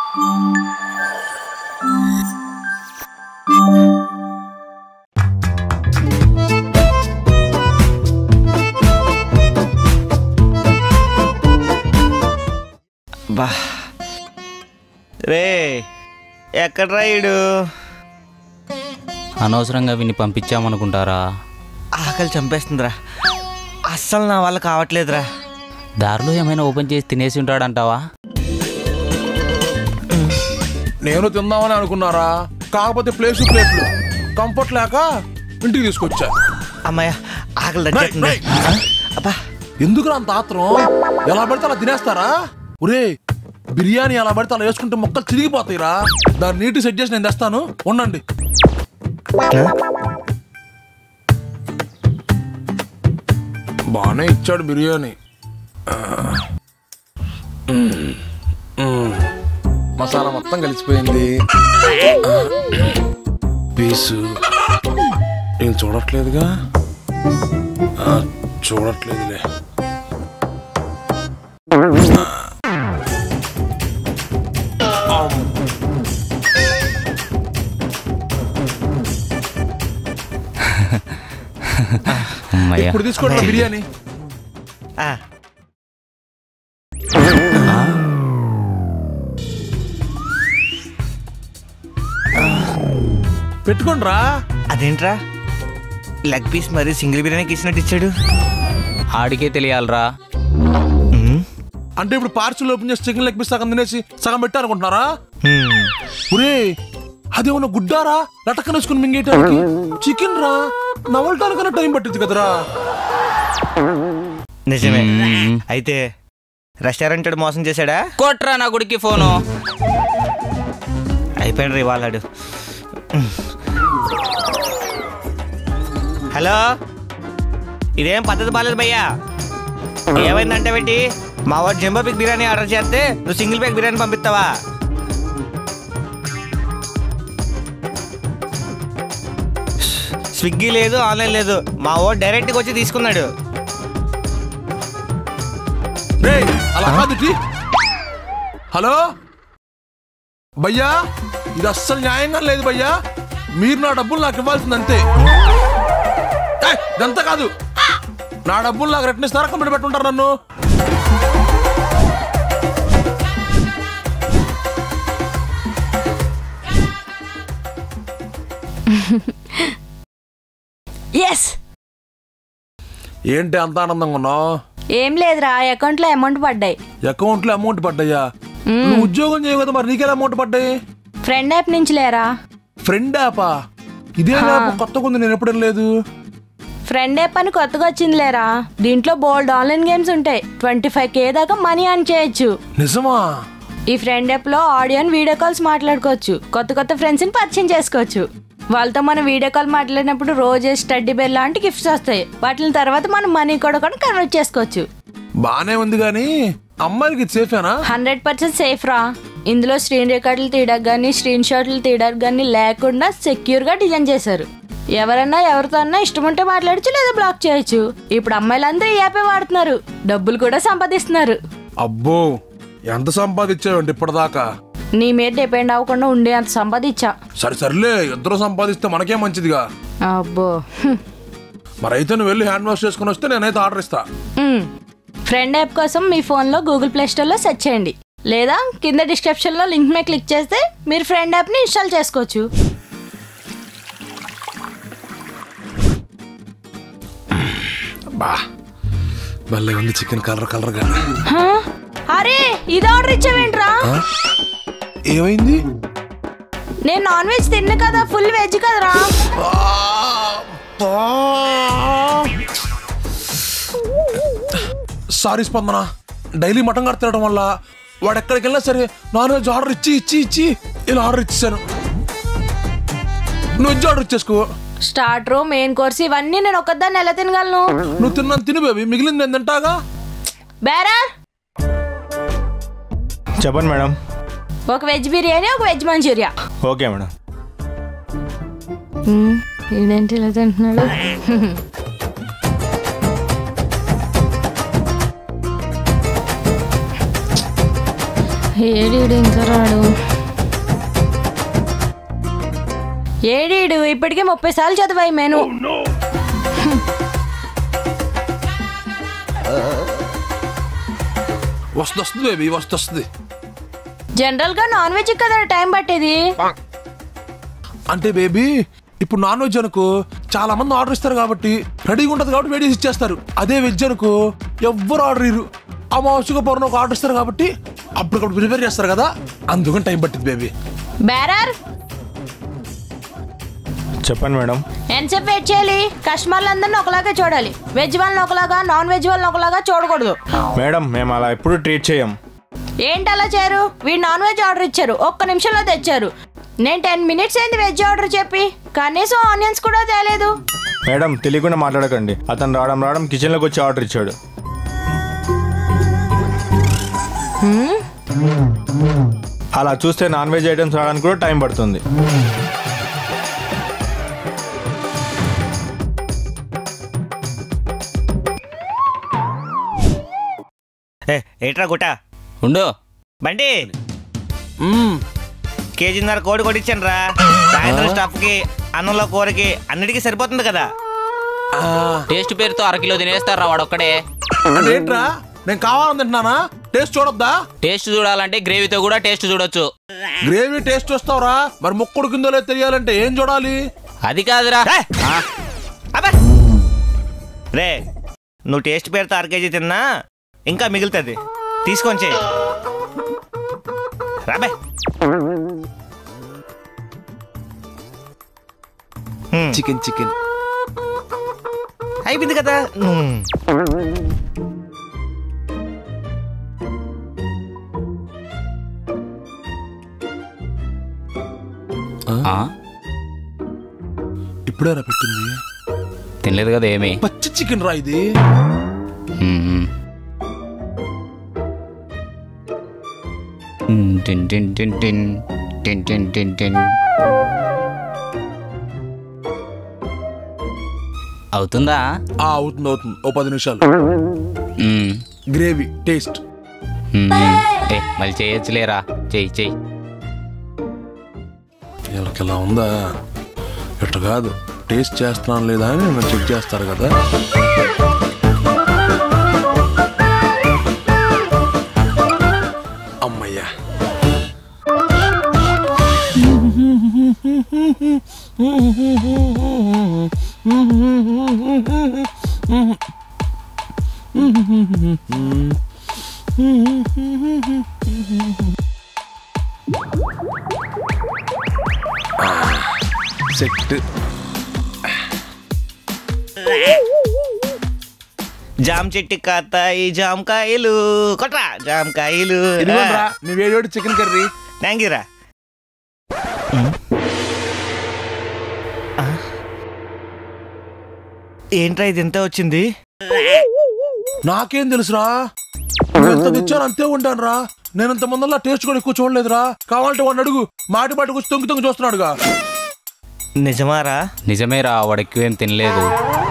బా రే ఎక్కడ రాయుడు అనవసరంగా విని పంపించామనుకుంటారా ఆకలి చంపేస్తుందిరా అస్సలు నా వల్ల కావట్లేదురా దారిలో ఏమైనా ఓపెన్ చేసి తినేసి ఉంటాడంటావా నేను తిందామని అనుకున్నారా కాకపోతే ప్లేసు ప్లేట్లు కంఫర్ట్ లేక ఇంటికి తీసుకొచ్చా అమ్మాయ ఆకలి రేయ్, తగ్గట్టుంది రేయ్. అబ్బా ఎందుకు అంత ఆత్రం ఎలా పడితే అలా తినేస్తారా ఒరే బిర్యానీ ఎలా పడితే అలా వేసుకుంటే మొక్కలు చిరిగిపోతాయిరా దాన్ని నీటి సెట్ చేసి నేను తెస్తాను ఉండండి బాగానే ఇచ్చాడు బిర్యానీ ఆ. మ్మ్. మ్మ్. మసాలా మొత్తం కలిసిపోయింది పీసు నేను చూడట్లేదుగా ఆ, చూడట్లేదులే అమ్మయ్య ఇప్పుడు తీసుకోండి బిర్యానీ ఆ, పెట్టుకోండి రా అదేంట్రా లెగ్ పీస్ మరి సింగిల్ బిర్యానీకి ఇచ్చినట్టు ఇచ్చాడు ఆడికే తెలియాలరా ఉమ్, అంటే ఇప్పుడు పార్సల్ ఓపెన్ చేసి చికెన్ లెగ్ పీస్ సగం తినేసి సగం పెట్టారనుకుంటున్నారా ఉమ్. ఒరే అదేమన్నా గుడ్డారా లటకన వేసుకుని మింగేయటానికి చికెన్ రా నవలటానికన్నా టైం పట్టింది కదరా నిజమే మ్మ్. అయితే రెస్టారెంట్ వాడు మోసం చేశాడా కొట్రా నా గుడికి ఫోను అయిపోయాడు రీ వాళ్ళాడు హలో ఇదేం పద్ధతి బాలేదు భయ్యా ఏమైందంటే పెట్టి మా వాడు జంబో పిక్ బిర్యానీ ఆర్డర్ చేస్తే నువ్వు సింగిల్ ప్యాక్ బిర్యానీ పంపిస్తావా స్విగ్గీ లేదు ఆన్లైన్ లేదు మా వాడు డైరెక్ట్గా వచ్చి తీసుకున్నాడు రే అలా కాదు ఇటీ. హలో భయ్యా ఇది అస్సలు న్యాయంగా లేదు భయ్యా మీరు నా డబ్బులు నాకు ఇవ్వాల్సింది అంతే ఏయ్, ఇదంతా కాదు నా డబ్బులు నాకు రిటర్న్ ఇస్తారా కంపెనీ పెట్టుంటారు నన్ను ఎస్ ఏంటి అంత ఆనందంగా ఉన్నావు ఏం లేదురా అకౌంట్లో అమౌంట్ పడ్డాయి అకౌంట్ లో అమౌంట్ పడ్డాయా నువ్వు ఉద్యోగం చేయవు కదా మరి నీకెలా అమౌంట్ పడ్డాయి ఫ్రెండ్ యాప్ నుంచి లేరా ఫ్రెండ్ యాపా ఇదే యాప్ కొత్తగా ఉంది నేను ఎప్పుడు లేదు ఫ్రెండ్ యాప్ అని కొత్తగా వచ్చింది లేరా దీంట్లో బోల్డ్ ఆన్లైన్ గేమ్స్ ఉంటాయి ట్వంటీ ఫైవ్ కే దాకా మనీ అర్న్ చేయొచ్చు నిజమా ఈ ఫ్రెండ్ యాప్ లో ఆడియో అండ్ వీడియో కాల్స్ మాట్లాడుకోవచ్చు కొత్త కొత్త ఫ్రెండ్స్ ని పరిచయం చేసుకోవచ్చు వాళ్ళతో మనం వీడియో కాల్ మాట్లాడినప్పుడు రోజు స్టడీ బెల్ లాంటి గిఫ్ట్స్ వస్తాయి వాటిని తర్వాత మనం మనీ కూడా కూడా కన్వర్ట్ చేసుకోవచ్చు బానే ఉంది కానీ అమ్మాయిలకి ఇది సేఫేనా హండ్రెడ్ పర్సెంట్ సేఫ్ రా ఇందులో స్క్రీన్ రికార్డులు తీయడానికి కానీ స్క్రీన్ షాట్లు తీయడానికి కానీ లేకుండా సెక్యూర్ గా డిజైన్ చేశారు ఎవరన్నా ఎవరితో అన్నా ఇష్టం ఉంటే మాట్లాడచ్చు లేదా బ్లాక్ చేయొచ్చు ఇప్పుడు అమ్మాయిలందరూ ఈ యాపే వాడుతున్నారు డబ్బులు కూడా సంపాదిస్తున్నారు అబ్బో ఎంత సంపాదించావండి ఇప్పటిదాకా నీ మీద డిపెండ్ అవ్వకుండా ఉండే అంత సంపాదించా సరే సర్లే ఇద్దరు సంపాదిస్తే మనకే మంచిదిగా అబ్బో హ్మ్. మరైతే నువ్వు వెళ్ళి హ్యాండ్ వాష్ చేసుకుని వస్తే నేనైతే ఆర్డర్ ఇస్తా మ్మ్. ఫ్రెండ్ యాప్ కోసం మీ ఫోన్లో గూగుల్ ప్లే స్టోర్లో సెర్చ్ చేయండి లేదా కింద డిస్క్రిప్షన్లో లింక్ మీద క్లిక్ చేస్తే మీరు ఫ్రెండ్ యాప్ని ఇన్స్టాల్ చేసుకోవచ్చు బా భలే ఉంది చికెన్ కలర్ కలర్ గా హా? అరే ఇది ఆర్డర్ ఇచ్చావేంట్రా ఏమైంది నేను నాన్ వెజ్ తిన్న కదా ఫుల్ వెజ్ కదరా sorry Spandana daily mutton cut తినడం వల్ల వాడు ఎక్కడికి వెళ్ళినా సరే నాన్ వెజ్ ఆర్డర్ ఇచ్చి ఇచ్చి ఇచ్చి ఇలా ఆర్డర్ ఇచ్చేసాను నువ్వు వెజ్ ఆర్డర్ ఇచ్చేసుకో స్టార్టర్ మెయిన్ కోర్స్ ఇవన్నీ నేను ఒక్కదాన్ని ఎలా తినగలను నువ్వు తిన్నాను తిను బేబీ మిగిలింది నేను తింటాగా బేరా చెప్పండి మేడం ఒక వెజ్ బిర్యానీ ఒక వెజ్ మంచూరియా ఓకే మేడం ఇదేంటి ఇలా తింటున్నాడు ఏడీడు ఇంకా రాడు ఏడీడు ఇప్పటికే ముప్పై సార్లు చదివాయి మేను వస్తుంది వస్తుంది బేబీ వస్తుంది వస్తుంది జనరల్ గా నాన్ వెజ్ కదా టైం పట్టేది అంటే బేబీ ఇప్పుడు నాన్ వెజ్ అనుకో చాలా మంది ఆర్డర్ ఇస్తారు కాబట్టి రెడీగా ఉంటుంది కాబట్టి వేడి చేసి ఇచ్చేస్తారు అదే వెజ్ అనుకో ఎవ్వరు ఆర్డర్ ఇరు అమావాస్యగా పౌర్ణ ఒక ఆర్డర్ ఇస్తారు కాబట్టి అప్పటికప్పుడు ప్రిపేర్ చేస్తారు కదా అందుకని టైం పట్టింది బేబీ బేరర్ చెప్పండి మేడం ఎంతసేపు వెయిట్ చేయాలి కస్టమర్లందరినీ ఒకలాగా చూడాలి వెజ్ వాళ్ళని ఒకలాగా నాన్ వెజ్ వాళ్ళని ఒకలాగా చూడకూడదు మేడం మేము అలా ఎప్పుడు ట్రీట్ చేయం ఏంటి అలా చేయరు వీడు నాన్ వెజ్ ఆర్డర్ ఇచ్చారు ఒక్క నిమిషంలో తెచ్చారు నేను టెన్ మినిట్స్ అయింది వెజ్ ఆర్డర్ చెప్పి కనీసం ఆనియన్స్ కూడా తేలేదు మేడం తెలియకుండా మాట్లాడకండి అతను రావడం రావడం కిచెన్లోకి వచ్చి ఆర్డర్ ఇచ్చాడు అలా చూస్తే నాన్ వెజ్ ఐటమ్స్ రావడానికి కూడా టైం పడుతుంది ఏ ఏట్రా గుట్ట ఉండు బండి కేజీన్నర కోడి కొట్టించాను రా సాయంత్రం స్టఫ్ కి అన్నంలో కూరకి అన్నిటికీ సరిపోతుంది కదా టేస్ట్ పేరుతో అరకిలో తినేస్తారా వాడొక్కడే అంటే ఏంట్రా నేను కావాలని తింటున్నానా టేస్ట్ చూడొద్దా టేస్ట్ చూడాలంటే గ్రేవీతో కూడా టేస్ట్ చూడొచ్చు గ్రేవీ టేస్ట్ వస్తావురా మరి ముక్కుడు కిందో లేదో తెలియాలంటే ఏం చూడాలి అది కాదురా ఏ! ఆ, అబ్బా రే నువ్వు టేస్ట్ పేరుతో అర కేజీ తిన్నా ఇంకా మిగులుతుంది తీసుకొని చెయ్యి రాబే హ్మ్, చికెన్ చికెన్ అయిపోయింది కదా హ్మ్. ఆ, ఇప్పుడేరా పెట్టింది తినలేదు కదా ఏమి పచ్చి చికెన్ రా ఇది మ్మ్. టిన్ టిన్ టిన్ టిన్ టిన్ టిన్ టిన్ టిన్ టిన్ అవుతుందా ఆ అవుతుంది అవుతుంది ఓ పది నిమిషాలు మ్మ్. గ్రేవీ టేస్ట్ మ్మ్. ఏ మళ్ళీ చేయొచ్చులేరా చెయ్యి చెయ్యి వీళ్ళకి ఇలా ఉందా ఇట్లా కాదు టేస్ట్ చేస్తున్నాను లేదా అని నన్ను చెక్ చేస్తారు కదా అమ్మయ్యా సెట్ జామ్ చెట్టు కాతాయి జామకాయలు కొట్రా జామకాయలు ఇదిగోండ్రా నీ వేడి చికెన్ కర్రీ థ్యాంక్ యూ రా ఏంట్రా ఇది ఎంత వచ్చింది నాకేం తెలుసురా నువ్వు ఎంత తెచ్చాను అంతే ఉంటాను రా నేను ఇంత ముందల్లా టేస్ట్ కూడా ఎక్కువ చూడలేదురా కావాలంటే వాడిని అడుగు మాటి మాటికి వచ్చి తొంగి తొంగి చూస్తున్నాడుగా నిజమారా నిజమేరా వాడు ఎక్కువేం తినలేదు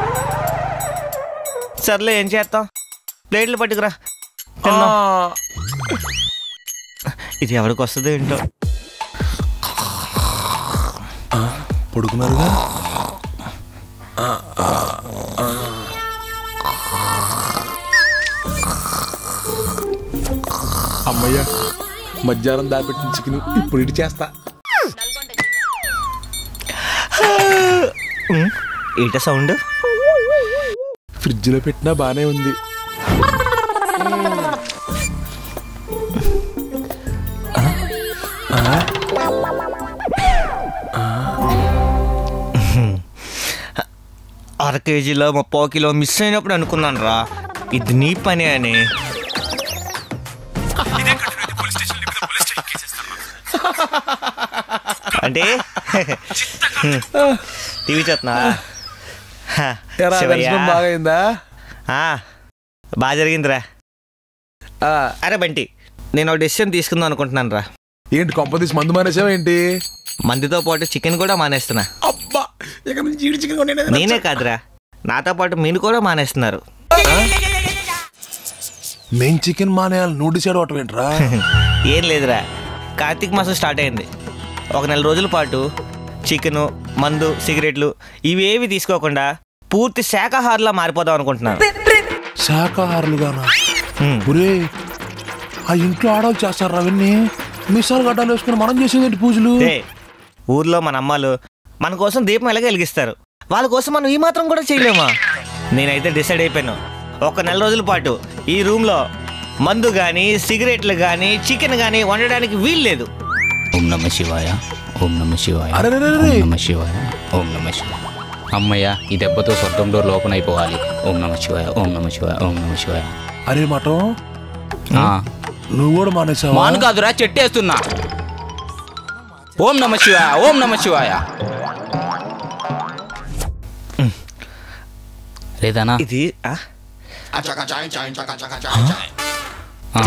సర్లే ఏం చేస్తాం ప్లేట్లు పట్టుకురా ఆ, ఇది ఎవరికి వస్తుందో ఏంటో పడుకున్నారుగా అమ్మయ్య మధ్యాహ్నం దాపెట్టిన చికెన్ ఇప్పుడు ఇటు చేస్తా ఈట సౌండ్ ఫ్రిడ్జ్ లో పెట్టినా బానే ఉంది అర కేజీలో ముప్పై కిలో మిస్ అయినప్పుడు అనుకున్నాను రా ఇది నీ పని అని అంటే టీవీ చూస్తున్నా ఎరా దర్శనం బాగైందా బాగా జరిగిందిరా ఆ, అరే బంటి నేను ఒక డెసిషన్ తీసుకుందాం అనుకుంటున్నాను రా ఏంటి కొంపదీసి మందు మానేసావా ఏంటి మందితో పాటు చికెన్ కూడా మానేస్తున్నా అబ్బా ఇక నుంచి ఈడి చికెన్ కొనేది నేనే కాదురా నాతో పాటు మీరు కూడా మానేస్తున్నారు మెయిన్ చికెన్ మానేయాలి నువ్వు డిసైడ్ అవటం ఏంట్రా ఏం లేదురా కార్తీక మాసం స్టార్ట్ అయింది ఒక నెల రోజుల పాటు చికెను మందు సిగరెట్లు ఇవేవి తీసుకోకుండా పూర్తి శాకాహారులా మారిపోదాం అనుకుంటున్నాను శాకాహారులుగానా హ్మ్. ఒరే ఆ ఇంట్లో ఆడవాళ్ళు చేస్తారు అవన్నీ మిసాలు గడ్డాలు వేసుకుని మనం చేసేదేంటి పూజలు ఏ ఊర్లో మన అమ్మాలు మన కోసం దీపం ఎలాగ వెలిగిస్తారు వాళ్ళ కోసం మనం ఈ మాత్రం కూడా చేయలేమా నేనైతే డిసైడ్ అయిపోయాను ఒక నెల రోజుల పాటు ఈ రూమ్లో మందు కానీ సిగరెట్లు కానీ చికెన్ కానీ వండడానికి వీల్లేదు ఓం నమ శివాయ ఓం నమ శివాయ అరే, అరే, అరే, ఓం అరే. నమ శివాయ ఓం నమ శివాయ అమ్మయ్య ఈ దెబ్బతో స్వర్గం డోర్ ఓపెన్ అయిపోవాలి ఓం నమ శివాయ ఓం నమ శివాయ ఓం నమ శివాయ అరే మటం ఆ, నువ్వు కూడా మానేసావా మాను కాదురా చెట్టేస్తున్నా ఓం నమ శివాయ ఓం నమ శివాయ లేదనా ఇది ఆ? ఆ,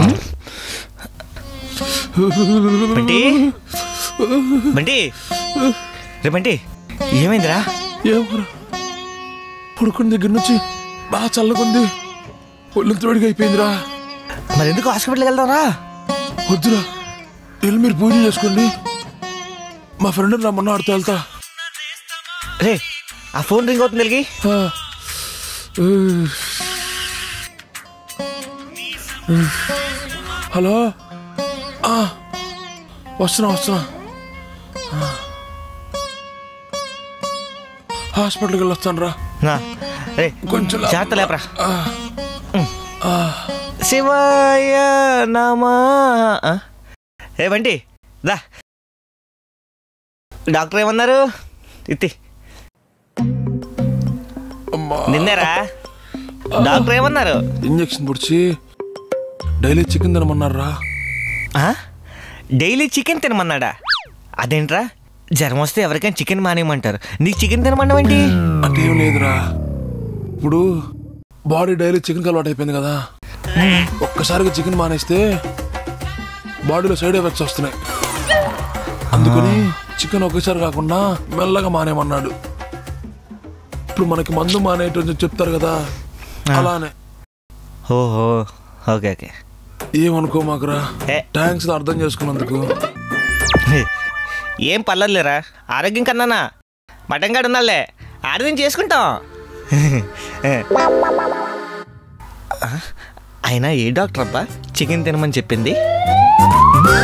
బంటి బంటి రే బంటి ఏమైందిరా ఏమరా పడుకున్న దగ్గర నుంచి బాగా చల్లకుంది ఒళ్ళంత వేడిగా అయిపోయిందిరా మరి ఎందుకు హాస్పిటల్కి వెళ్దాంరా వద్దురా వెళ్ళి మీరు పూజ చేసుకోండి మా ఫ్రెండ్ రమ్మన్నా ఆడుతూ వెళ్తా రే ఆ ఫోన్ రింగ్ అవుతుంది వెళ్ళి ఆ. ఊ. ఊ. హలో ఆ. వస్తున్నా వస్తున్నా ఆ. హాస్పిటల్కి వెళ్ళొస్తాను రా నా, రే కొంచెం లా- జాగ్రత్త లేపరా ఆ. శివాయ నమా ఆ? ఏ బంటి దా డాక్టర్ ఏమన్నారు ఇత్తి అమ్మా నిన్నేరా డాక్టర్ ఏమన్నారు ఇంజక్షన్ పొడిచి డైలీ చికెన్ తినమన్నారా ఆ? డైలీ చికెన్ తినమన్నాడా అదేంట్రా జ్వరం వస్తే ఎవరికైనా చికెన్ మానేయమంటారు నీకు చికెన్ తినమన్నావేంటి అంటే ఏం లేదురా ఇప్పుడు బాడీ డైలీ చికెన్ అలవాటు అయిపోయింది కదా ఒక్కసారిగా చికెన్ మానేస్తే బాడీలో సైడ్ ఎఫెక్ట్స్ వస్తున్నాయి అందుకని చికెన్ ఒకేసారి కాకుండా మెల్లగా మానేమన్నాడు ఇప్పుడు మనకి మందు మానేయటం చెప్తారు కదా అలానే ఓహో ఓకే ఓకే ఏమనుకో మాకురా ఏ. థ్యాంక్స్ అర్థం చేసుకున్నందుకు ఏం పర్లేదులేరా ఆరోగ్యం కన్నానా మటన్ గాడు ఉన్నాలే ఆడదని చేసుకుంటాం ఆ, అయినా ఏ డాక్టర్ అబ్బా చికెన్ తినమని చెప్పింది